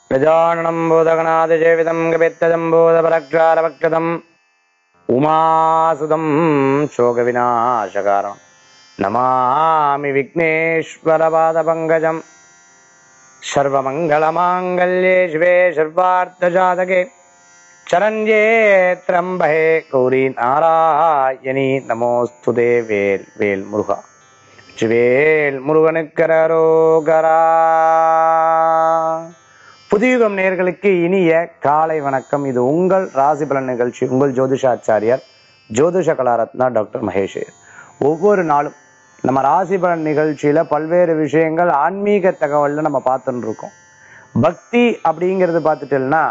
गजाननं भूतगणादिजेवितं गपित्तजम्बूतपरक्षालभक्षतम् उमासुदं शोकविनाशकारणं नमामि विघ्नेश्वरपादपङ्कजम् सर्वमङ्गलमाङ्गल्ये शिवे सर्वार्थजातके चरण्ये त्र्यम्बहे गौरी नारायणी நமோஸ்து வேல் வேல் முருகா வேல் முருகனுக்கரோகரா புதியுகம் நேர்களுக்கு இனிய காலை வணக்கம் இது உங்கள் ராசி பலன் நிகழ்ச்சி உங்கள் ஜோதிஷாச்சாரியார் ஜோதிஷ கலாரத்னா டாக்டர் மகேஷ் ஒவ்வொரு நாளும் நம்ம ராசி பலன் நிகழ்ச்சியில பல்வேறு விஷயங்கள் ஆன்மீக தகவல்ல நம்ம பார்த்துட்டு இருக்கோம் பக்தி அப்படிங்கிறது பார்த்துட்டோம்னா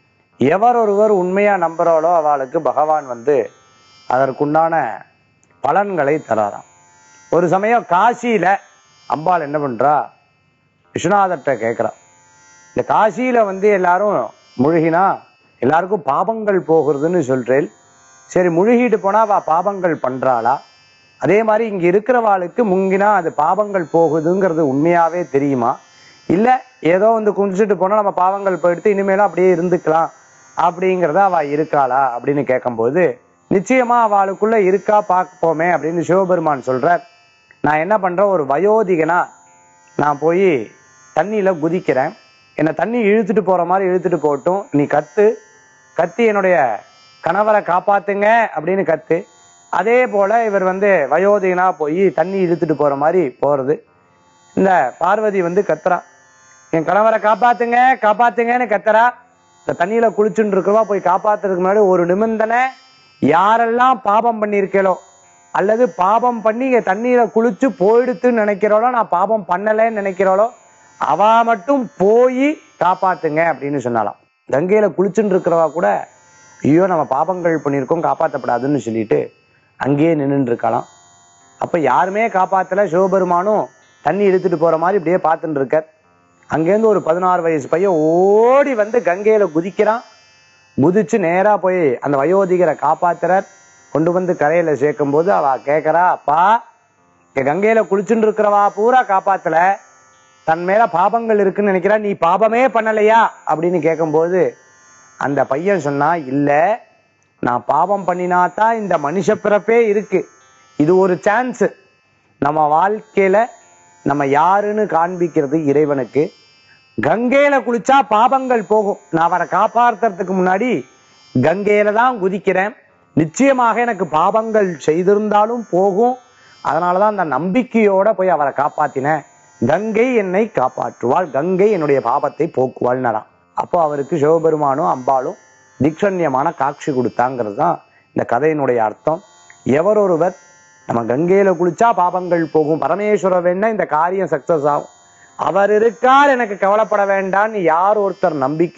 எவர் ஒருவர் உண்மையா நம்புறாளோ அவளுக்கு பகவான் வந்து அதற்குண்டான பலன்களை தராராம் ஒரு சமயம் காசியில அம்பாள் என்ன பண்றா விஸ்வநாதர்கிட்ட கேட்கிறா இந்த காசியில வந்து எல்லாரும் முழுகினா எல்லாருக்கும் பாபங்கள் போகிறதுன்னு சொல்றேன் சரி முழுகிட்டு போனா அவ பாபங்கள் பண்றாளா அதே மாதிரி இங்க இருக்கிறவாளுக்கு முங்கினா அது பாபங்கள் போகுதுங்கிறது உண்மையாவே தெரியுமா இல்ல ஏதோ வந்து குடிச்சிட்டு போனா நம்ம பாவங்கள் போயிடுத்து இனிமேலும் அப்படியே இருந்துக்கலாம் அப்படிங்கிறத அவ இருக்காளா அப்படின்னு கேட்கும்போது நிச்சயமா அவளுக்குள்ள இருக்கா பார்ப்போமே அப்படின்னு சிவபெருமான் சொல்றார் நான் என்ன பண்றேன் ஒரு வயோதிகனா நான் போய் தண்ணியில குதிக்கிறேன் என்னை தண்ணி இழுத்துட்டு போற மாதிரி இழுத்துட்டு போட்டும் நீ கத்து கத்தி என்னுடைய கணவரை காப்பாத்துங்க அப்படின்னு கத்து அதே போல இவர் வந்து வயோதிகனா போய் தண்ணி இழுத்துட்டு போற மாதிரி போறது இந்த பார்வதி வந்து கத்துறா என் கணவரை காப்பாத்துங்க காப்பாத்துங்கன்னு கத்துறா இந்த தண்ணியில குளிச்சுட்டு இருக்கவா போய் காப்பாத்துறதுக்கு முன்னாடி ஒரு நிபந்தனை யாரெல்லாம் பாபம் பண்ணியிருக்கேளோ அல்லது பாபம் பண்ணி இங்க தண்ணீரை குளிச்சு போயிடுத்துன்னு நினைக்கிறோளோ நான் பாபம் பண்ணலைன்னு நினைக்கிறோளோ அவ மட்டும் போய் காப்பாத்துங்க அப்படின்னு சொன்னாலாம் கங்கையில குளிச்சுட்டு இருக்கிறவா கூட ஐயோ நம்ம பாபங்கள் பண்ணியிருக்கோம் காப்பாற்றப்படாதுன்னு சொல்லிட்டு அங்கேயே நின்றுட்டு இருக்கலாம் அப்ப யாருமே காப்பாத்தல சிவபெருமானும் தண்ணி இழுத்துட்டு போற மாதிரி இப்படியே பார்த்துட்டு இருக்கார் அங்கேருந்து ஒரு பதினாறு வயசு பையன் ஓடி வந்து கங்கையில குதிக்கிறான் குதிச்சு நேரா போய் அந்த வயோதிகரை காப்பாத்துறார் கொண்டு வந்து கரையில சேர்க்கும் போது அவ கேக்குறா அப்பா இங்க கங்கையில குளிச்சுட்டு இருக்கிறவா பூரா காப்பாத்தல தன் மேல பாபங்கள் இருக்குன்னு நினைக்கிறா நீ பாபமே பண்ணலையா அப்படின்னு கேட்கும்போது அந்த பையன் சொன்னா இல்ல நான் பாவம் பண்ணினாதான் இந்த மனுஷ பிறப்பே இருக்கு இது ஒரு சான்ஸ் நம்ம வாழ்க்கையில நம்ம யாருன்னு காண்பிக்கிறது இறைவனுக்கு கங்கையில குளிச்சா பாபங்கள் போகும் நான் அவரை காப்பாத்துறதுக்கு முன்னாடி கங்கையில தான் குதிக்கிறேன் நிச்சயமாக எனக்கு பாபங்கள் செய்திருந்தாலும் போகும் அதனாலதான் அந்த நம்பிக்கையோட போய் அவரை காப்பாத்தினேன் கங்கை என்னை காப்பாற்றுவாள் கங்கை என்னுடைய பாபத்தை போக்குவாள்னறான் அப்போ அவருக்கு சிவபெருமானும் அம்பாளும் தீக்ஷண்யமான காட்சி கொடுத்தாங்கிறது தான் இந்த கதையினுடைய அர்த்தம் எவரொருவர் நம்ம கங்கையில குளிச்சா பாபங்கள் போகும் பரமேஸ்வர வேணா இந்த காரியம் சக்சஸ் ஆகும் அவர் இருக்கார் எனக்கு கவலைப்பட வேண்டாம்னு யார் ஒருத்தர்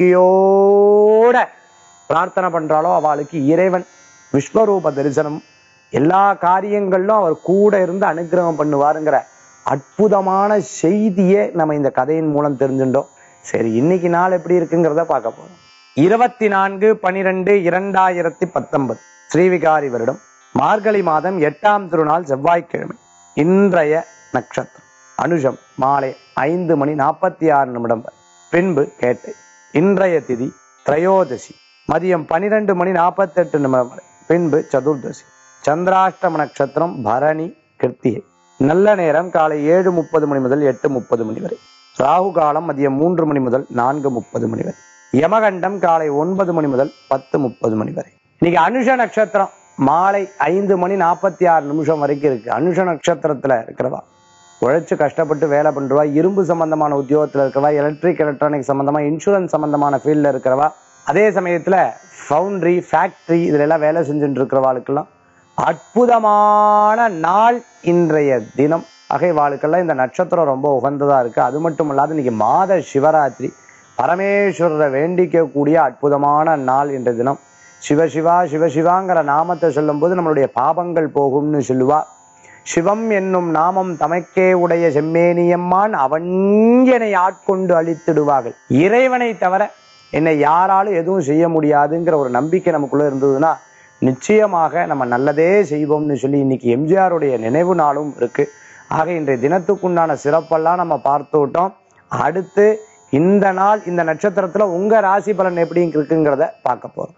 நம்பிக்கையோட பிரார்த்தனை பண்றாளோ அவளுக்கு இறைவன் விஸ்வரூப தரிசனம் எல்லா காரியங்களிலும் அவர் கூட இருந்து அனுகிரகம் பண்ணுவாருங்கிற அற்புதமான செய்தியை நம்ம இந்த கதையின் மூலம் தெரிஞ்சுட்டோம் சரி இன்னைக்கு நாள் எப்படி இருக்குங்கிறத பார்க்க போறோம் இருபத்தி நான்கு பனிரெண்டு இரண்டாயிரத்தி பத்தொன்பது ஸ்ரீவிகாரி வருடம் மார்கழி மாதம் எட்டாம் திருநாள் செவ்வாய்க்கிழமை இன்றைய நட்சத்திரம் அனுஷம் மாலை ஐந்து மணி நாற்பத்தி ஆறு நிமிடம் வரை. பின்பு கேட்டு இன்றைய திதி திரையோதசி மதியம் பனிரெண்டு மணி நாற்பத்தெட்டு நிமிடம் வரை பின்பு சதுர்தசி சந்திராஷ்டம நட்சத்திரம் பரணி கிருத்திகை நல்ல நேரம் காலை ஏழு முப்பது மணி முதல் எட்டு முப்பது மணி வரை ராகு காலம் மதியம் மூன்று மணி முதல் நான்கு முப்பது மணி வரை யமகண்டம் காலை ஒன்பது மணி முதல் பத்து முப்பது மணி வரை இன்னைக்கு அனுஷ நட்சத்திரம் மாலை ஐந்து மணி நாற்பத்தி ஆறு நிமிஷம் வரைக்கும் இருக்கு அனுஷ நட்சத்திரத்துல இருக்கிறவா உழைச்சு கஷ்டப்பட்டு வேலை பண்றவா இரும்பு சம்பந்தமான உத்தியோகத்துல இருக்கிறவா எலக்ட்ரிக் எலக்ட்ரானிக் சம்பந்தமா இன்சூரன்ஸ் சம்பந்தமான ஃபீல்ட்ல இருக்கிறவா அதே சமயத்துல ஃபவுண்டரி ஃபேக்டரி இதுல எல்லாம் வேலை செஞ்சுட்டு இருக்கிறவாளுக்கெல்லாம் அற்புதமான நாள் இன்றைய தினம் அகைவாளுக்கெல்லாம் இந்த நட்சத்திரம் ரொம்ப உகந்ததா இருக்கு அது மட்டும் இல்லாத இன்னைக்கு மாத சிவராத்திரி பரமேஸ்வரரை வேண்டிக்க கூடிய அற்புதமான நாள் இன்றைய தினம் சிவசிவா சிவசிவாங்கிற நாமத்தை சொல்லும்போது நம்மளுடைய பாபங்கள் போகும்னு சொல்லுவா சிவம் என்னும் நாமம் தமக்கே உடைய செம்மேனியம்மான் அவன் என்னை ஆட்கொண்டு அழித்திடுவார்கள் இறைவனை தவிர என்னை யாராலும் எதுவும் செய்ய முடியாதுங்கிற ஒரு நம்பிக்கை நமக்குள்ள இருந்ததுன்னா நிச்சயமாக நம்ம நல்லதே செய்வோம்னு சொல்லி இன்னைக்கு எம்ஜிஆருடைய நினைவு நாளும் இருக்கு ஆக இன்றைய தினத்துக்குண்டான சிறப்பெல்லாம் நம்ம பார்த்து விட்டோம் அடுத்து இந்த நாள் இந்த நட்சத்திரத்துல உங்க ராசி பலன் எப்படி இருக்குங்கிறத பார்க்க போறோம்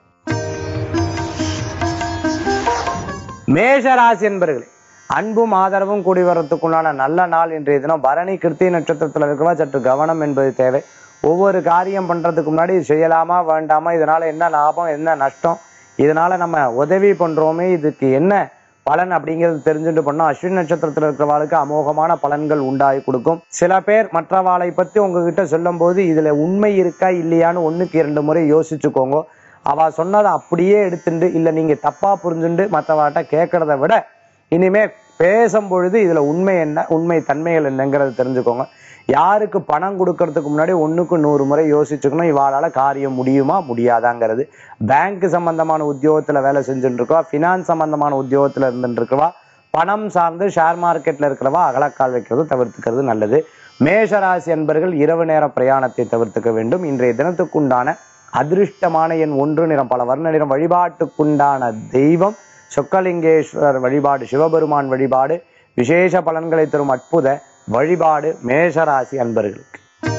மேஷ ராசி என்பர்களே அன்பும் ஆதரவும் கூடி வரத்துக்குண்டான நல்ல நாள் இன்றைய தினம் பரணி கிருத்திய நட்சத்திரத்துல இருக்கவா சற்று கவனம் என்பது தேவை ஒவ்வொரு காரியம் பண்றதுக்கு முன்னாடி இது செய்யலாமா வேண்டாமா இதனால என்ன லாபம் என்ன நஷ்டம் இதனால நம்ம உதவி பண்றோமே இதுக்கு என்ன பலன் அப்படிங்கிறது தெரிஞ்சுட்டு பண்ணோம் அஸ்வின் நட்சத்திரத்துல இருக்கிறவாளுக்கு அமோகமான பலன்கள் உண்டாகி கொடுக்கும் சில பேர் மற்றவாளை பத்தி உங்ககிட்ட சொல்லும் போது இதுல உண்மை இருக்கா இல்லையான்னு ஒண்ணுக்கு இரண்டு முறை யோசிச்சுக்கோங்க அவ சொன்னதை அப்படியே எடுத்துட்டு இல்ல நீங்க தப்பா புரிஞ்சுண்டு மற்றவாட்ட கேட்கறத விட இனிமே பேசும் பொழுது இதுல உண்மை என்ன உண்மை தன்மைகள் என்னங்கிறத தெரிஞ்சுக்கோங்க யாருக்கு பணம் கொடுக்கறதுக்கு முன்னாடி ஒண்ணுக்கு நூறு முறை யோசிச்சுக்கணும் இவாளால காரியம் முடியுமா முடியாதாங்கிறது பேங்க் சம்பந்தமான உத்தியோகத்துல வேலை செஞ்சுட்டு இருக்கவா ஃபினான்ஸ் சம்பந்தமான உத்தியோகத்துல இருந்துட்டு இருக்கவா பணம் சார்ந்து ஷேர் மார்க்கெட்ல இருக்கிறவா அகலக்கால் வைக்கிறது தவிர்த்துக்கிறது நல்லது மேஷராசி என்பர்கள் இரவு நேர பிரயாணத்தை தவிர்த்துக்க வேண்டும் இன்றைய தினத்துக்குண்டான அதிருஷ்டமான எண் ஒன்று நிறம் பல வர்ண நிறம் வழிபாட்டுக்குண்டான தெய்வம் சொக்கலிங்கேஸ்வரர் வழிபாடு சிவபெருமான் வழிபாடு விசேஷ பலன்களை தரும் அற்புத வழிபாடு மேஷராசி அன்பர்களுக்கு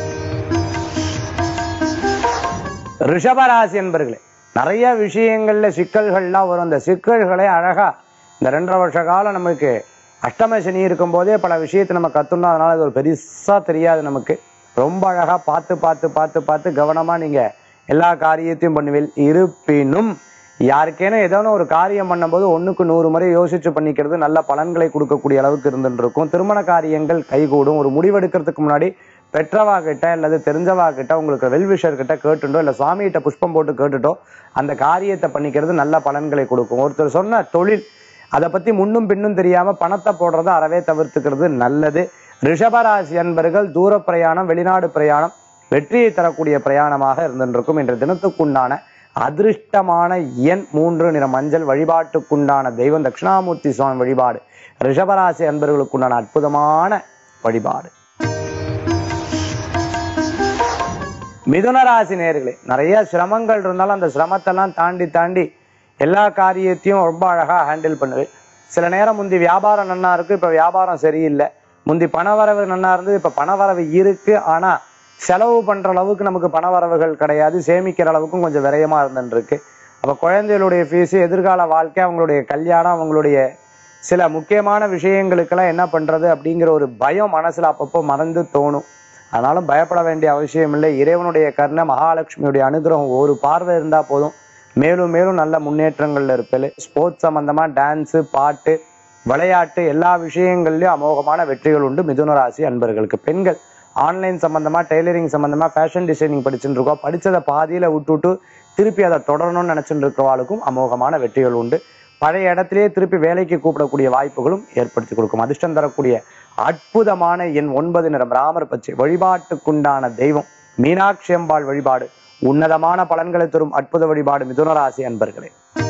ரிஷபராசி அன்பர்களே நிறைய விஷயங்கள்ல சிக்கல்கள்லாம் வரும் அந்த சிக்கல்களை அழகா இந்த ரெண்டரை வருஷ காலம் நமக்கு அஷ்டம சனி இருக்கும் போதே பல விஷயத்தை நம்ம கத்துனோம் அதனால அது ஒரு பெருசா தெரியாது நமக்கு ரொம்ப அழகா பார்த்து பார்த்து பார்த்து பார்த்து கவனமா நீங்க எல்லா காரியத்தையும் பண்ணுவீள் இருப்பினும் யாருக்கேனும் ஏதோ ஒரு காரியம் பண்ணும்போது ஒண்ணுக்கு நூறு முறை யோசிச்சு பண்ணிக்கிறது நல்ல பலன்களை கொடுக்கக்கூடிய அளவுக்கு இருந்துட்டு இருக்கும் திருமண காரியங்கள் கைகூடும் ஒரு முடிவெடுக்கிறதுக்கு முன்னாடி பெற்றவா கிட்ட அல்லது தெரிஞ்சவா கிட்ட உங்களுக்கு வெல்விஷர் கிட்ட கேட்டுட்டோ இல்ல சுவாமிகிட்ட புஷ்பம் போட்டு கேட்டுட்டோ அந்த காரியத்தை பண்ணிக்கிறது நல்ல பலன்களை கொடுக்கும் ஒருத்தர் சொன்ன தொழில் அதை பத்தி முன்னும் பின்னும் தெரியாம பணத்தை போடுறத அறவே தவிர்த்துக்கிறது நல்லது ரிஷபராசி அன்பர்கள் தூர பிரயாணம் வெளிநாடு பிரயாணம் வெற்றியை தரக்கூடிய பிரயாணமாக இருந்திருக்கும் என்ற தினத்துக்குண்டான அதிருஷ்டமான எண் மூன்று நிற மஞ்சள் வழிபாட்டுக்குண்டான தெய்வம் தட்சிணாமூர்த்தி சுவாமி வழிபாடு ரிஷபராசி அன்பர்களுக்குண்டான அற்புதமான வழிபாடு மிதுனராசி நேர்களே நிறைய சிரமங்கள் இருந்தாலும் அந்த சிரமத்தெல்லாம் தாண்டி தாண்டி எல்லா காரியத்தையும் ரொம்ப அழகா ஹேண்டில் பண்ணுவேன் சில நேரம் முந்தி வியாபாரம் நன்னா இருக்கு இப்ப வியாபாரம் சரியில்லை முந்தி பணவரவு நன்னா இருந்து இப்ப பணவரவு இருக்கு ஆனா செலவு பண்ற அளவுக்கு நமக்கு பணவரவுகள் கிடையாது சேமிக்கிற அளவுக்கும் கொஞ்சம் விரயமா இருந்துட்டு இருக்கு அப்ப குழந்தைகளுடைய ஃபீஸ் எதிர்கால வாழ்க்கை அவங்களுடைய கல்யாணம் அவங்களுடைய சில முக்கியமான விஷயங்களுக்கெல்லாம் என்ன பண்றது அப்படிங்கிற ஒரு பயம் மனசுல அப்பப்போ மறந்து தோணும் அதனாலும் பயப்பட வேண்டிய அவசியம் இல்லை இறைவனுடைய கருணை மகாலட்சுமியுடைய அனுகிரகம் ஒரு பார்வை இருந்தா போதும் மேலும் மேலும் நல்ல முன்னேற்றங்கள்ல இருப்பேன் ஸ்போர்ட்ஸ் சம்பந்தமா டான்ஸு பாட்டு விளையாட்டு எல்லா விஷயங்கள்லயும் அமோகமான வெற்றிகள் உண்டு மிதுன ராசி அன்பர்களுக்கு பெண்கள் ஆன்லைன் சம்பந்தமா டெய்லரிங் சம்பந்தமா ஃபேஷன் டிசைனிங் படிச்சுட்டு இருக்கோம் படிச்சதை பாதியில விட்டுட்டு திருப்பி அதை தொடரணும்னு நினைச்சுட்டு இருக்கிறவாளுக்கும் அமோகமான வெற்றிகள் உண்டு பழைய இடத்திலேயே திருப்பி வேலைக்கு கூப்பிடக்கூடிய வாய்ப்புகளும் ஏற்படுத்தி கொடுக்கும் அதிர்ஷ்டம் தரக்கூடிய அற்புதமான என் ஒன்பது நிறம் ராமர் பச்சை வழிபாட்டுக்குண்டான தெய்வம் மீனாட்சி அம்பாள் வழிபாடு உன்னதமான பலன்களை தரும் அற்புத வழிபாடு மிதுனராசி அன்பர்களே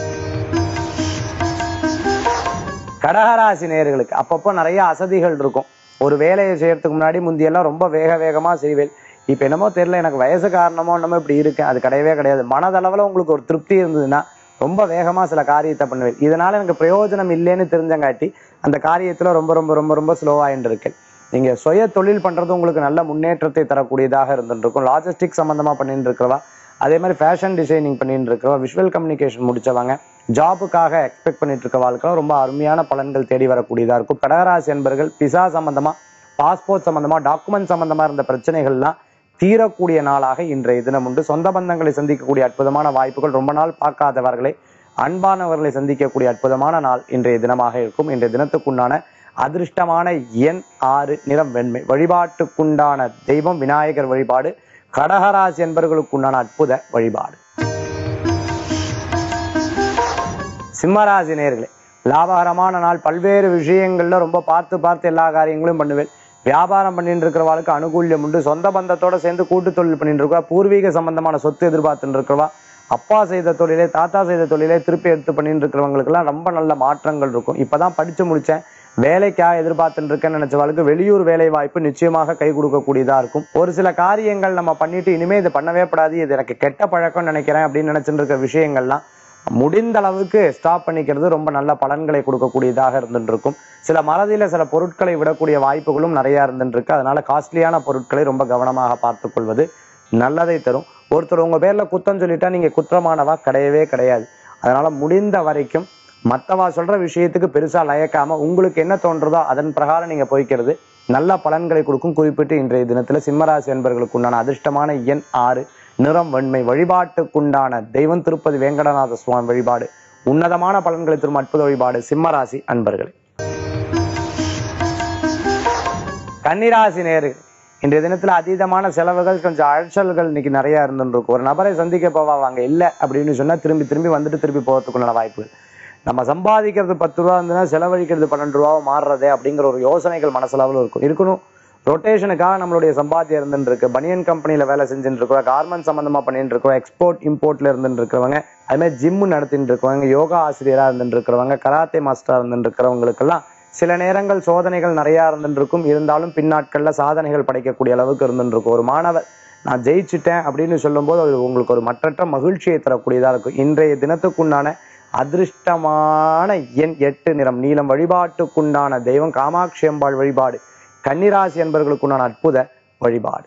கடகராசி நேயர்களுக்கு அப்பப்போ நிறைய அசதிகள் இருக்கும் ஒரு வேலையை செய்யறதுக்கு முன்னாடி முந்தியெல்லாம் ரொம்ப வேக வேகமா செய்வேன் இப்ப என்னமோ தெரியல எனக்கு வயசு காரணமோ என்னமோ இப்படி இருக்கேன் அது கிடையவே கிடையாது மனதளவுல உங்களுக்கு ஒரு திருப்தி இருந்ததுன்னா ரொம்ப வேகமா சில காரியத்தை பண்ணுவேன் இதனால எனக்கு பிரயோஜனம் இல்லைன்னு தெரிஞ்சங்காட்டி அந்த காரியத்துல ரொம்ப ரொம்ப ரொம்ப ரொம்ப ஸ்லோவாயின்னு இருக்கேன் நீங்க சுய தொழில் பண்றது உங்களுக்கு நல்ல முன்னேற்றத்தை தரக்கூடியதாக இருந்துட்டு இருக்கும் லாஜிஸ்டிக் சம்பந்தமா பண்ணிட்டு இருக்கிறவா அதே மாதிரி ஃபேஷன் டிசைனிங் பண்ணிட்டு இருக்கிறவா விஷுவல் கம்யூனிகேஷன் முடிச்சவங்க ஜாபுக்காக எக்ஸ்பெக்ட் பண்ணிட்டு இருக்க வாழ்க்கை ரொம்ப அருமையான பலன்கள் தேடி வரக்கூடியதா இருக்கும் கடகராசி என்பர்கள் பிசா சம்பந்தமா பாஸ்போர்ட் சம்பந்தமா டாக்குமெண்ட் சம்பந்தமா இருந்த பிரச்சனைகள்லாம் தீரக்கூடிய நாளாக இன்றைய தினம் உண்டு சொந்த பந்தங்களை சந்திக்கக்கூடிய அற்புதமான வாய்ப்புகள் ரொம்ப நாள் பார்க்காதவர்களை அன்பானவர்களை சந்திக்கக்கூடிய அற்புதமான நாள் இன்றைய தினமாக இருக்கும் இன்றைய தினத்துக்குண்டான அதிர்ஷ்டமான எண் ஆறு நிறம் வெண்மை வழிபாட்டுக்குண்டான தெய்வம் விநாயகர் வழிபாடு கடகராசி என்பவர்களுக்குண்டான அற்புத வழிபாடு சிம்மராசி நேர்களே லாபகரமான நாள் பல்வேறு விஷயங்கள்ல ரொம்ப பார்த்து பார்த்து எல்லா காரியங்களையும் பண்ணுவேன் வியாபாரம் பண்ணிட்டு இருக்கிறவாளுக்கு அனுகூல்யம் உண்டு சொந்த பந்தத்தோட சேர்ந்து கூட்டு தொழில் பண்ணிட்டு இருக்கவா பூர்வீக சம்பந்தமான சொத்து எதிர்பார்த்துட்டு இருக்கிறவா அப்பா செய்த தொழிலே தாத்தா செய்த தொழிலே திருப்பி எடுத்து பண்ணிட்டு இருக்கிறவங்களுக்கெல்லாம் ரொம்ப நல்ல மாற்றங்கள் இருக்கும் இப்பதான் படிச்சு முடிச்சேன் வேலைக்காக எதிர்பார்த்துட்டு இருக்கேன்னு நினைச்சவாளுக்கு வெளியூர் வேலை வாய்ப்பு நிச்சயமாக கை கொடுக்கக்கூடியதா இருக்கும் ஒரு சில காரியங்கள் நம்ம பண்ணிட்டு இனிமே இது பண்ணவே படாது இது எனக்கு கெட்ட பழக்கம் நினைக்கிறேன் அப்படின்னு நினைச்சிட்டு இருக்க விஷயங்கள்லாம் முடிந்த அளவுக்கு ஸ்டாப் பண்ணிக்கிறது ரொம்ப நல்ல பலன்களை கொடுக்கக்கூடியதாக இருந்துட்டு இருக்கும் சில மறதியில சில பொருட்களை விடக்கூடிய வாய்ப்புகளும் நிறைய இருந்துட்டு இருக்கு அதனால காஸ்ட்லியான பொருட்களை ரொம்ப கவனமாக பார்த்துக் கொள்வது நல்லதை தரும் ஒருத்தர் உங்க பேர்ல குத்தம் சொல்லிட்டா நீங்க குற்றமானவா கிடையவே கிடையாது அதனால முடிந்த வரைக்கும் மத்தவா சொல்ற விஷயத்துக்கு பெருசா லயக்காம உங்களுக்கு என்ன தோன்றதோ அதன் பிரகாரம் நீங்க போய்க்கிறது நல்ல பலன்களை கொடுக்கும் குறிப்பிட்டு இன்றைய தினத்துல சிம்மராசி என்பர்களுக்கு உண்டான அதிர்ஷ்டமான எண் ஆறு நிறம் வெண்மை வழிபாட்டுக்குண்டான தெய்வம் திருப்பதி வேங்கடநாத சுவாமி வழிபாடு உன்னதமான பலன்களை தரும் அற்புத வழிபாடு சிம்மராசி அன்பர்களே கன்னிராசி நேரு இன்றைய தினத்துல அதீதமான செலவுகள் கொஞ்சம் அழைச்சல்கள் இன்னைக்கு நிறைய இருந்துருக்கும் ஒரு நபரை சந்திக்க போவாங்க இல்ல அப்படின்னு சொன்னா திரும்பி திரும்பி வந்துட்டு திரும்பி போறதுக்குள்ள வாய்ப்புகள் நம்ம சம்பாதிக்கிறது பத்து ரூபா இருந்ததுன்னா செலவழிக்கிறது பன்னெண்டு ரூபாவை மாறுறதே அப்படிங்கிற ஒரு யோசனைகள் மனசளவில் இருக்கும் இருக்கணும் ரொட்டேஷனுக்காக நம்மளுடைய சம்பாத்தியம் இருந்துட்டு இருக்கு பனியன் கம்பெனில வேலை செஞ்சுட்டு இருக்கோம் கார்மெண்ட் சம்பந்தமா பண்ணிட்டு இருக்கோம் எக்ஸ்போர்ட் இம்போர்ட்ல இருந்துட்டு இருக்கிறவங்க அது மாதிரி ஜிம் நடத்திட்டு இருக்கவங்க யோகா ஆசிரியரா இருந்துட்டு இருக்கிறவங்க கராத்தே மாஸ்டரா இருந்துட்டு இருக்கிறவங்களுக்கெல்லாம் சில நேரங்கள் சோதனைகள் நிறைய இருந்துட்டு இருக்கும் இருந்தாலும் பின்னாட்கள்ல சாதனைகள் படைக்கக்கூடிய அளவுக்கு இருந்துட்டு இருக்கும் ஒரு மாணவர் நான் ஜெயிச்சிட்டேன் அப்படின்னு சொல்லும்போது அது உங்களுக்கு ஒரு மற்றற்ற மகிழ்ச்சியை தரக்கூடியதா இருக்கும் இன்றைய தினத்துக்குண்டான அதிர்ஷ்டமான எண் எட்டு நிறம் நீலம் வழிபாட்டுக்குண்டான தெய்வம் காமாட்சி அம்பாள் வழிபாடு கன்னிராசி என்பவர்களுக்குண்டான அற்புத வழிபாடு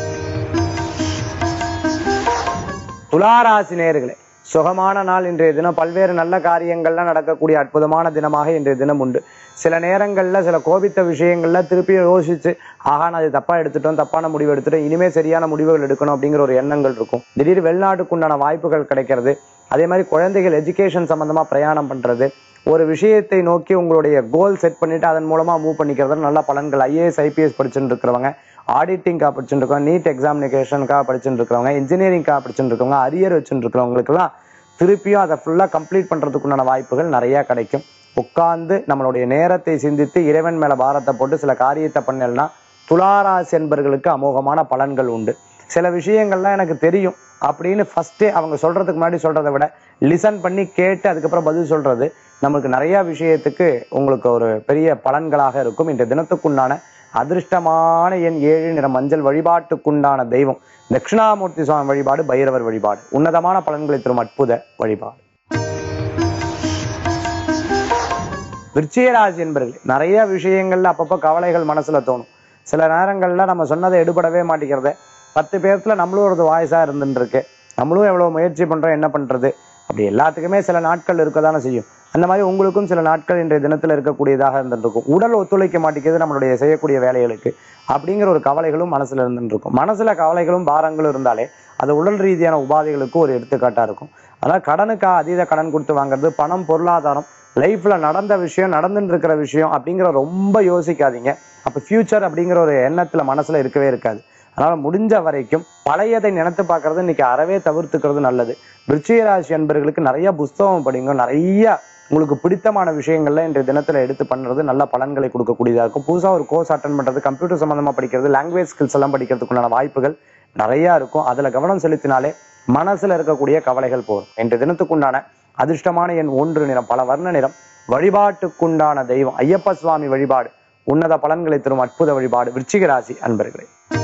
துளாராசி நேர்களே சுகமான நாள் இன்றைய தினம் பல்வேறு நல்ல காரியங்கள்லாம் நடக்கக்கூடிய அற்புதமான தினமாக இன்றைய தினம் உண்டு சில நேரங்கள்ல சில கோபித்த விஷயங்கள்ல திருப்பி யோசிச்சு ஆஹா நான் இது தப்பா எடுத்துட்டோம் தப்பான முடிவு எடுத்துட்டோம் இனிமே சரியான முடிவுகள் எடுக்கணும் அப்படிங்கிற ஒரு எண்ணங்கள் இருக்கும் திடீர் வெளிநாட்டுக்குண்டான வாய்ப்புகள் கிடைக்கிறது அதே மாதிரி குழந்தைகள் எஜுகேஷன் சம்பந்தமா பிரயாணம் பண்றது ஒரு விஷயத்தை நோக்கி உங்களுடைய கோல் செட் பண்ணிட்டு அதன் மூலமா மூவ் பண்ணிக்கிறது நல்ல பலன்கள் ஐஏஎஸ் ஐபிஎஸ் படிச்சுட்டு இருக்கிறவங்க ஆடிட்டிங்காக படிச்சுட்டு இருக்கவங்க நீட் எக்ஸாமினேஷனுக்காக படிச்சுட்டு இருக்கிறவங்க இன்ஜினியரிங்காக படிச்சுட்டு இருக்கவங்க அரியர் வச்சுட்டு இருக்கிறவங்களுக்குலாம் திருப்பியும் அதை ஃபுல்லாக கம்ப்ளீட் பண்ணுறதுக்குண்டான வாய்ப்புகள் நிறைய கிடைக்கும் உட்கார்ந்து நம்மளுடைய நேரத்தை சிந்தித்து இறைவன் மேல பாரத்தை போட்டு சில காரியத்தை பண்ணலன்னா துளாராசி என்பர்களுக்கு அமோகமான பலன்கள் உண்டு சில விஷயங்கள்லாம் எனக்கு தெரியும் அப்படின்னு ஃபர்ஸ்டே அவங்க சொல்றதுக்கு முன்னாடி சொல்றதை விட லிசன் பண்ணி கேட்டு அதுக்கப்புறம் பதில் சொல்றது நமக்கு நிறைய விஷயத்துக்கு உங்களுக்கு ஒரு பெரிய பலன்களாக இருக்கும் இந்த தினத்துக்குண்டான அதிர்ஷ்டமான எண் ஏழு நிற மஞ்சள் வழிபாட்டுக்குண்டான தெய்வம் தட்சிணாமூர்த்தி சுவாமி வழிபாடு பைரவர் வழிபாடு உன்னதமான பலன்களை தரும் அற்புத வழிபாடு விருச்சிகராசி என்பர்கள் நிறைய விஷயங்கள்ல அப்பப்போ கவலைகள் மனசுல தோணும் சில நேரங்கள்ல நம்ம சொன்னதை எடுபடவே மாட்டேங்கிறத பத்து பேர்த்துல நம்மளும் ஒரு வாய்ஸா இருந்துட்டு இருக்கு நம்மளும் எவ்வளவு முயற்சி பண்றோம் என்ன பண்றது அப்படி எல்லாத்துக்குமே சில நாட்கள் இருக்கதானே செய்யும் அந்த மாதிரி உங்களுக்கும் சில நாட்கள் இன்றைய தினத்துல இருக்கக்கூடியதாக இருந்துட்டு இருக்கும் உடல் ஒத்துழைக்க மாட்டேங்குது நம்மளுடைய செய்யக்கூடிய வேலைகளுக்கு அப்படிங்கிற ஒரு கவலைகளும் மனசுல இருந்துட்டு இருக்கும் மனசுல கவலைகளும் பாரங்களும் இருந்தாலே அது உடல் ரீதியான உபாதைகளுக்கு ஒரு எடுத்துக்காட்டா இருக்கும் அதனால கடனுக்காக அதீத கடன் கொடுத்து வாங்குறது பணம் பொருளாதாரம் லைஃப்ல நடந்த விஷயம் நடந்துட்டு இருக்கிற விஷயம் அப்படிங்கிற ரொம்ப யோசிக்காதீங்க அப்ப ஃபியூச்சர் அப்படிங்கிற ஒரு எண்ணத்துல மனசுல இருக்கவே இருக்காது அதனால முடிஞ்ச வரைக்கும் பழையதை நினைத்து பார்க்கறது இன்னைக்கு அறவே தவிர்த்துக்கிறது நல்லது விருச்சிக ராசி அன்பர்களுக்கு நிறைய புஸ்தகம் படிங்க நிறைய உங்களுக்கு பிடித்தமான விஷயங்கள்ல இன்றைய தினத்துல எடுத்து பண்றது நல்ல பலன்களை கொடுக்கக்கூடியதா இருக்கும் புதுசா ஒரு கோர்ஸ் அட்டன் பண்றது கம்ப்யூட்டர் சம்பந்தமா படிக்கிறது லாங்குவேஜ் ஸ்கில்ஸ் எல்லாம் படிக்கிறதுக்குண்டான வாய்ப்புகள் நிறைய இருக்கும் அதுல கவனம் செலுத்தினாலே மனசுல இருக்கக்கூடிய கவலைகள் போகும் இன்றைய தினத்துக்குண்டான அதிர்ஷ்டமான எண் ஒன்று நிறம் பல வர்ண நிறம் வழிபாட்டுக்குண்டான தெய்வம் ஐயப்ப சுவாமி வழிபாடு உன்னத பலன்களை தரும் அற்புத வழிபாடு விருச்சிக ராசி அன்பர்களே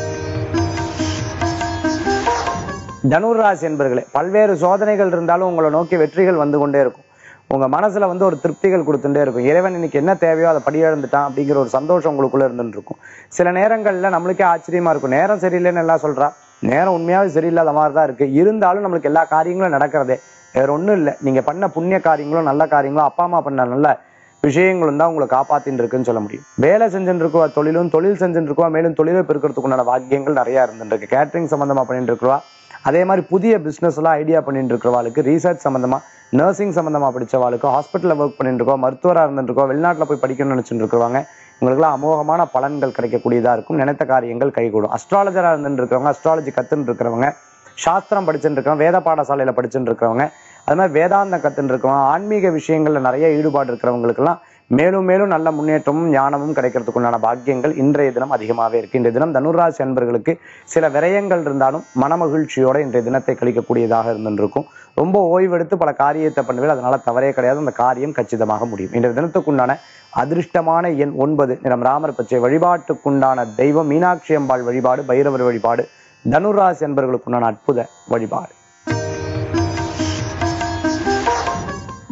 தனுர் ராசி என்பர்களே பல்வேறு சோதனைகள் இருந்தாலும் உங்களை நோக்கி வெற்றிகள் வந்து கொண்டே இருக்கும் உங்க மனசுல வந்து ஒரு திருப்திகள் கொடுத்துட்டே இருக்கும் இறைவன் இன்னைக்கு என்ன தேவையோ அதை படியிழந்துட்டான் அப்படிங்கிற ஒரு சந்தோஷம் உங்களுக்குள்ள இருந்துட்டு இருக்கும் சில நேரங்கள்ல நம்மளுக்கே ஆச்சரியமா இருக்கும் நேரம் சரியில்லைன்னு எல்லாம் சொல்றா நேரம் உண்மையாவே சரியில்லாத மாதிரி தான் இருக்கு இருந்தாலும் நம்மளுக்கு எல்லா காரியங்களும் நடக்கிறதே வேற ஒண்ணும் இல்லை நீங்க பண்ண புண்ணிய காரியங்களும் நல்ல காரியங்களும் அப்பா அம்மா பண்ண நல்ல விஷயங்களும் தான் உங்களை காப்பாத்தின்னு இருக்குன்னு சொல்ல முடியும் வேலை செஞ்சுட்டு இருக்கவா தொழிலும் தொழில் செஞ்சுட்டு இருக்கவா மேலும் தொழிலை பெருக்கிறதுக்கு உண்டான வாக்கியங்கள் நிறைய இருந்துட்டு இருக்கு கேட்டரிங் சம்பந்தமா பண்ணிட்டு இருக்கவா அதே மாதிரி புதிய பிசினஸ் எல்லாம் ஐடியா பண்ணிட்டு இருக்கிறவாளுக்கு ரீசர்ச் சம்பந்தமா நர்சிங் சம்பந்தமா படிச்சவாளுக்கு ஹாஸ்பிட்டல்ல ஒர்க் பண்ணிட்டு இருக்கோம் மருத்துவரா இருந்துட்டு இருக்கோம் வெளிநாட்டுல போய் படிக்கணும்னு நினைச்சிட்டு இருக்கிறவங்க உங்களுக்குலாம் அமோகமான பலன்கள் கிடைக்கக்கூடியதா இருக்கும் நினைத்த காரியங்கள் கைகூடும் அஸ்ட்ராலஜரா இருந்துட்டு இருக்கிறவங்க அஸ்ட்ராலஜி கத்துன்னு இருக்கிறவங்க சாஸ்திரம் படிச்சுட்டு இருக்கிறவங்க வேத பாடசாலையில படிச்சுட்டு இருக்கிறவங்க அது மாதிரி வேதாந்தம் கத்துன்னு இருக்கிறவங்க ஆன்மீக விஷயங்கள்ல நிறைய ஈடுபாடு இருக்கிறவங்களுக்கெல்லாம் மேலும் மேலும் நல்ல முன்னேற்றமும் ஞானமும் கிடைக்கிறதுக்குண்டான பாக்கியங்கள் இன்றைய தினம் அதிகமாகவே இருக்கு இன்றைய தினம் தனுராசி அன்பர்களுக்கு சில விரயங்கள் இருந்தாலும் மனமகிழ்ச்சியோட இன்றைய தினத்தை கழிக்கக்கூடியதாக இருந்துருக்கும் ரொம்ப ஓய்வெடுத்து பல காரியத்தை பண்ணுவேன் அதனால தவறே கிடையாது அந்த காரியம் கச்சிதமாக முடியும் இன்றைய தினத்துக்குண்டான அதிர்ஷ்டமான எண் ஒன்பது நிறம் ராமர் பச்சை வழிபாட்டுக்குண்டான தெய்வம் மீனாட்சி அம்பாள் வழிபாடு பைரவர் வழிபாடு தனுராசி என்பவர்களுக்குண்டான அற்புத வழிபாடு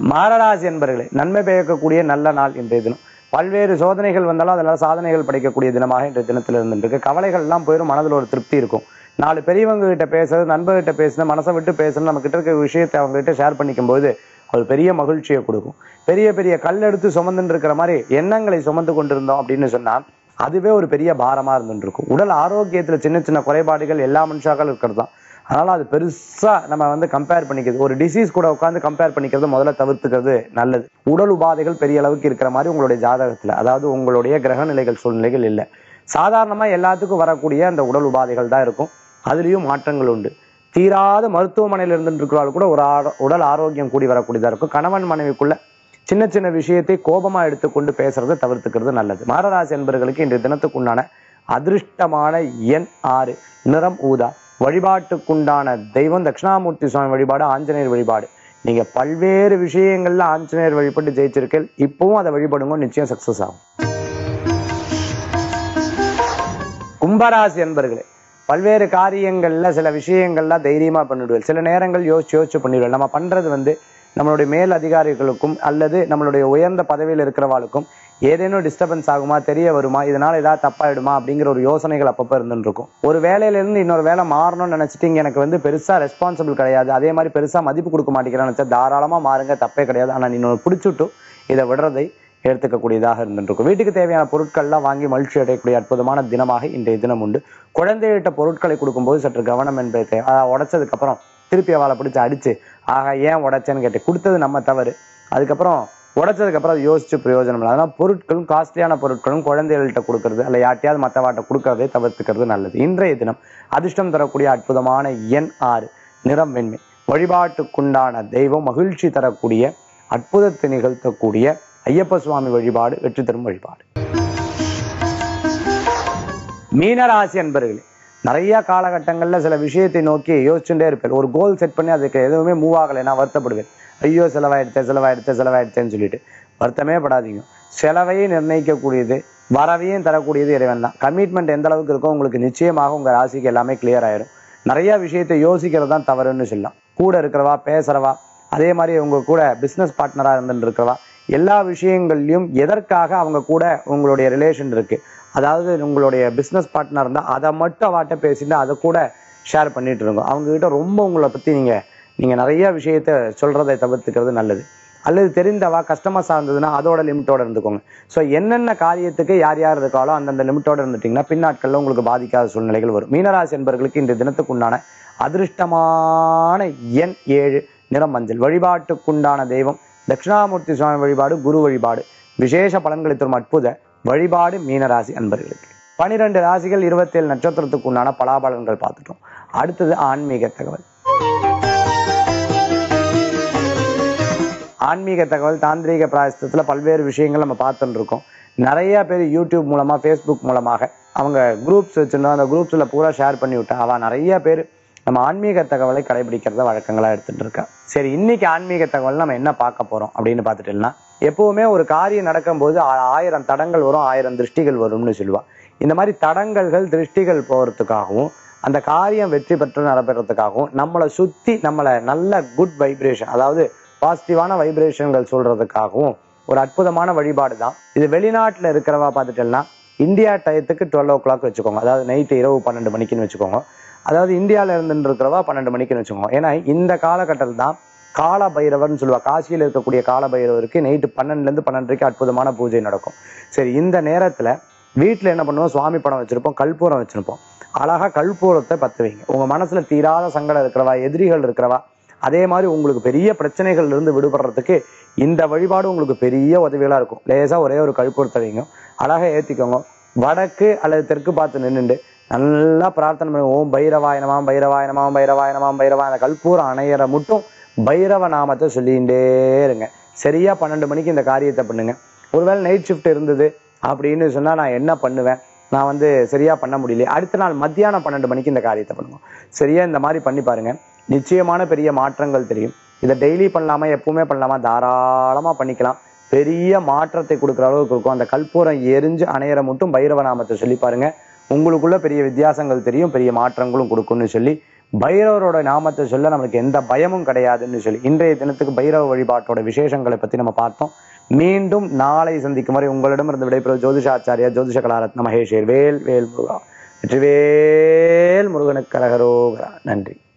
மாரராசி என்பர்களே நன்மை பயக்கக்கூடிய நல்ல நாள் இன்றைய தினம் பல்வேறு சோதனைகள் வந்தாலும் அதெல்லாம் சாதனைகள் படைக்கக்கூடிய தினமாக இன்றைய தினத்தில் இருந்துருக்கு கவலைகள் எல்லாம் போயிடும் மனதில் ஒரு திருப்தி இருக்கும் நாலு பெரியவங்க கிட்ட பேசுறது நண்பர்கிட்ட பேசுறது மனசை விட்டு பேசுறது நம்ம கிட்ட இருக்க விஷயத்தை அவங்க கிட்ட ஷேர் பண்ணிக்கும் போது அது பெரிய மகிழ்ச்சியை கொடுக்கும் பெரிய பெரிய கல் எடுத்து சுமந்துட்டு இருக்கிற மாதிரி எண்ணங்களை சுமந்து கொண்டிருந்தோம் அப்படின்னு சொன்னா அதுவே ஒரு பெரிய பாரமா இருந்துட்டு இருக்கும் உடல் ஆரோக்கியத்துல சின்ன சின்ன குறைபாடுகள் எல்லா மனுஷாக்கள் இருக்கிறது தான் அதனால அது பெருசா நம்ம வந்து கம்பேர் பண்ணிக்கிறது ஒரு டிசீஸ் கூட உட்காந்து கம்பேர் பண்ணிக்கிறது முதல்ல தவிர்த்துக்கிறது நல்லது உடல் உபாதைகள் பெரிய அளவுக்கு இருக்கிற மாதிரி உங்களுடைய ஜாதகத்துல அதாவது உங்களுடைய கிரக நிலைகள் சூழ்நிலைகள் இல்லை சாதாரணமா எல்லாத்துக்கும் வரக்கூடிய அந்த உடல் உபாதைகள் தான் இருக்கும் அதுலயும் மாற்றங்கள் உண்டு தீராத மருத்துவமனையில் இருந்துட்டு இருக்கிறவர்கள் கூட ஒரு ஆரோ- உடல் ஆரோக்கியம் கூடி வரக்கூடியதா இருக்கும் கணவன் மனைவிக்குள்ள சின்ன சின்ன விஷயத்தை கோபமா எடுத்துக்கொண்டு பேசுறதை தவிர்த்துக்கிறது நல்லது மாரராசி என்பவர்களுக்கு இன்றைய தினத்துக்குண்டான அதிர்ஷ்டமான எண் ஆறு நிறம் ஊதா வழிபாட்டுக்குண்டான தெய்வம் தட்சிணாமூர்த்தி சுவாமி வழிபாடு ஆஞ்சநேயர் வழிபாடு நீங்க பல்வேறு விஷயங்கள்ல ஆஞ்சநேயர் வழிபட்டு ஜெயிச்சிருக்கீர்கள் இப்பவும் அதை வழிபடுங்க நிச்சயம் சக்சஸ் ஆகும் கும்பராசி என்பர்களே பல்வேறு காரியங்கள்ல சில விஷயங்கள்ல தைரியமா பண்ணிடுவேன் சில நேரங்கள் யோசிச்சு யோசிச்சு பண்ணிடுவேன் நம்ம பண்றது வந்து நம்மளுடைய மேல் அதிகாரிகளுக்கும் அல்லது நம்மளுடைய உயர்ந்த பதவியில் இருக்கிறவாளுக்கும் ஏதேனும் டிஸ்டர்பன்ஸ் ஆகுமா தெரிய வருமா இதனால ஏதாவது தப்பாயிடுமா அப்படிங்கிற ஒரு யோசனைகள் அப்பப்போ இருந்துட்டு இருக்கும் ஒரு வேலையில இருந்து இன்னொரு வேலை மாறணும்னு நினைச்சிட்டு இங்க எனக்கு வந்து பெருசா ரெஸ்பான்சிபிள் கிடையாது அதே மாதிரி பெருசா மதிப்பு கொடுக்க மாட்டேங்கிறேன்னு நினைச்சா தாராளமா மாறுங்க தப்பே கிடையாது ஆனா நீ பிடிச்சுட்டு இதை விடுறதை எடுத்துக்கக்கூடியதாக இருந்துருக்கும் வீட்டுக்கு தேவையான பொருட்கள்லாம் வாங்கி மகிழ்ச்சி அடையக்கூடிய அற்புதமான தினமாக இன்றைய தினம் உண்டு குழந்தைகிட்ட பொருட்களை கொடுக்கும்போது சற்று கவனம் என்பது தேவை அதை உடைச்சதுக்கு அப்புறம் திருப்பி அவளை பிடிச்சு அடிச்சு ஆக ஏன் உடைச்சேன்னு கேட்டு கொடுத்தது நம்ம தவறு அதுக்கப்புறம் உடைச்சதுக்கு அப்புறம் அதை யோசிச்சு பிரயோஜனம் இல்லை அதனால பொருட்களும் காஸ்ட்லியான பொருட்களும் குழந்தைகள்கிட்ட கொடுக்கறது அல்ல யார்ட்டையாவது மற்றவாட்ட கொடுக்கறதே தவிர்த்துக்கிறது நல்லது இன்றைய தினம் அதிர்ஷ்டம் தரக்கூடிய அற்புதமான எண் ஆறு நிறம் வெண்மை வழிபாட்டுக்குண்டான தெய்வம் மகிழ்ச்சி தரக்கூடிய அற்புதத்தை நிகழ்த்தக்கூடிய ஐயப்ப சுவாமி வழிபாடு வெற்றி தரும் வழிபாடு மீனராசி அன்பர்களே நிறைய காலகட்டங்கள்ல சில விஷயத்தை நோக்கி யோசிச்சுட்டே இருப்பேன் ஒரு கோல் செட் பண்ணி அதுக்கு எதுவுமே மூவ் ஆகலை நான் வருத்தப்படுவேன் ஐயோ செலவாயிடுத்தேன் செலவாயிடுத்தேன் செலவாயிடுத்தேன்னு சொல்லிட்டு வருத்தமே படாதீங்க செலவையும் நிர்ணயிக்கக்கூடியது வரவையும் தரக்கூடியது இறைவன் தான் கமிட்மெண்ட் எந்த அளவுக்கு இருக்கோ உங்களுக்கு நிச்சயமாக உங்க ராசிக்கு எல்லாமே கிளியர் ஆயிரும் நிறைய விஷயத்தை யோசிக்கிறது தான் தவறுன்னு சொல்லலாம் கூட இருக்கிறவா பேசுறவா அதே மாதிரி உங்க கூட பிசினஸ் பார்ட்னரா இருந்துட்டு இருக்கிறவா எல்லா விஷயங்கள்லயும் எதற்காக அவங்க கூட உங்களுடைய ரிலேஷன் இருக்கு அதாவது உங்களுடைய பிசினஸ் பார்ட்னர் இருந்தால் அதை மட்டும் அவாட்ட பேசிட்டு அதை கூட ஷேர் பண்ணிட்டு இருக்கோம் அவங்க கிட்ட ரொம்ப உங்களை பத்தி நீங்க நீங்க நிறைய விஷயத்த சொல்றதை தவிர்த்துக்கிறது நல்லது அல்லது தெரிந்தவா கஸ்டமர்ஸாக இருந்ததுன்னா அதோட லிமிட்டோட இருந்துக்கோங்க ஸோ என்னென்ன காரியத்துக்கு யார் யார் இருக்காலோ அந்தந்த லிமிட்டோட இருந்துட்டீங்கன்னா பின்னாட்களில் உங்களுக்கு பாதிக்காத சூழ்நிலைகள் வரும் மீனராசி என்பவர்களுக்கு இன்றைய தினத்துக்குண்டான அதிர்ஷ்டமான எண் ஏழு நிறம் மஞ்சள் வழிபாட்டுக்குண்டான தெய்வம் தட்சிணாமூர்த்தி சுவாமி வழிபாடு குரு வழிபாடு விசேஷ பலன்களை தரும் அற்புத வழிபாடு மீனராசி அன்பர்களுக்கு பனிரெண்டு ராசிகள் இருபத்தேழு நட்சத்திரத்துக்கு உண்டான பலாபலன்கள் பார்த்துட்டோம் அடுத்தது ஆன்மீக தகவல் ஆன்மீக தகவல் தாந்திரீக பிராயசத்துல பல்வேறு விஷயங்கள் நம்ம பார்த்துட்டு இருக்கோம் நிறைய பேர் யூடியூப் மூலமா ஃபேஸ்புக் மூலமாக அவங்க குரூப்ஸ் வச்சிருந்தோம் அந்த குரூப்ஸ்ல பூரா ஷேர் பண்ணி விட்டா அவ நிறைய பேர் நம்ம ஆன்மீக தகவலை கடைபிடிக்கிறத வழக்கங்களா எடுத்துட்டு இருக்கா சரி இன்னைக்கு ஆன்மீக தகவல் நம்ம என்ன பார்க்க போறோம் அப்படின்னு பார்த்துட்டோம்னா எப்பவுமே ஒரு காரியம் நடக்கும்போது ஆ- ஆயிரம் தடங்கள் வரும் ஆயிரம் திருஷ்டிகள் வரும்னு சொல்லுவா இந்த மாதிரி தடங்கல்கள் திருஷ்டிகள் போறதுக்காகவும் அந்த காரியம் வெற்றி பெற்று நடைபெறதுக்காகவும் நம்மளை சுத்தி நம்மளை நல்ல குட் வைப்ரேஷன் அதாவது பாசிட்டிவான வைப்ரேஷன்கள் சொல்றதுக்காகவும் ஒரு அற்புதமான வழிபாடு தான் இது வெளிநாட்டுல இருக்கிறவா பார்த்துட்டேன்னா இந்தியா டயத்துக்கு டுவெல் ஓ கிளாக் வச்சுக்கோங்க அதாவது நைட்டு இரவு பன்னெண்டு மணிக்குன்னு வச்சுக்கோங்க அதாவது இந்தியால இருந்துட்டு இருக்கிறவா பன்னெண்டு மணிக்குன்னு வச்சுக்கோங்க ஏன்னா இந்த காலகட்டத்தில் தான் கால பைரவர்னு சொல்லுவா காசியில் இருக்கக்கூடிய கால பைரவருக்கு நைட்டு பன்னெண்டுல இருந்து பன்னெண்டரைக்கு அற்புதமான பூஜை நடக்கும் சரி இந்த நேரத்துல வீட்டுல என்ன பண்ணுவோம் சுவாமி படம் வச்சிருப்போம் கற்பூரம் வச்சிருப்போம் அழகா கற்பூரத்தை பத்து வைங்க உங்க மனசுல தீராத சங்கடம் இருக்கிறவா எதிரிகள் இருக்கிறவா அதே மாதிரி உங்களுக்கு பெரிய பிரச்சனைகள்ல இருந்து விடுபடுறதுக்கு இந்த வழிபாடு உங்களுக்கு பெரிய உதவிகளா இருக்கும் லேசா ஒரே ஒரு கற்பூரத்தை வைங்க அழகா ஏத்திக்கோங்க வடக்கு அல்லது தெற்கு பார்த்து நின்னுண்டு நல்லா பிரார்த்தனை பண்ணுங்க ஓம் பைரவாயனமாம் பைரவாயனமாம் பைரவாயனமாம் பைரவா அந்த கற்பூரம் அணையற மட்டும் பைரவ நாமத்தை சொல்லிகிட்டே இருங்க சரியா பன்னெண்டு மணிக்கு இந்த காரியத்தை பண்ணுங்க ஒருவேளை நைட் ஷிஃப்ட் இருந்தது அப்படின்னு சொன்னா நான் என்ன பண்ணுவேன் நான் வந்து சரியா பண்ண முடியல அடுத்த நாள் மத்தியானம் பன்னெண்டு மணிக்கு இந்த காரியத்தை பண்ணுவோம் சரியா இந்த மாதிரி பண்ணி பாருங்க நிச்சயமான பெரிய மாற்றங்கள் தெரியும் இதை டெய்லி பண்ணலாமா எப்பவுமே பண்ணலாமா தாராளமா பண்ணிக்கலாம் பெரிய மாற்றத்தை கொடுக்குற அளவுக்கு இருக்கும் அந்த கற்பூரம் எரிஞ்சு அணையற மட்டும் பைரவ நாமத்தை சொல்லி பாருங்க உங்களுக்குள்ள பெரிய வித்தியாசங்கள் தெரியும் பெரிய மாற்றங்களும் கொடுக்கும்னு சொல்லி பைரவரோட நாமத்தை சொல்ல நமக்கு எந்த பயமும் கிடையாதுன்னு சொல்லி இன்றைய தினத்துக்கு பைரவ வழிபாட்டோட விசேஷங்களை பத்தி நம்ம பார்த்தோம் மீண்டும் நாளை சந்திக்கும் வரை உங்களிடமிருந்து விடைபெறும் ஜோதிஷாச்சாரியா ஜோதிஷ கலாரத்ன மகேஷர் வேல் வேல் முருகா வெற்றிவேல் முருகனுக்கு கரகரோகரா நன்றி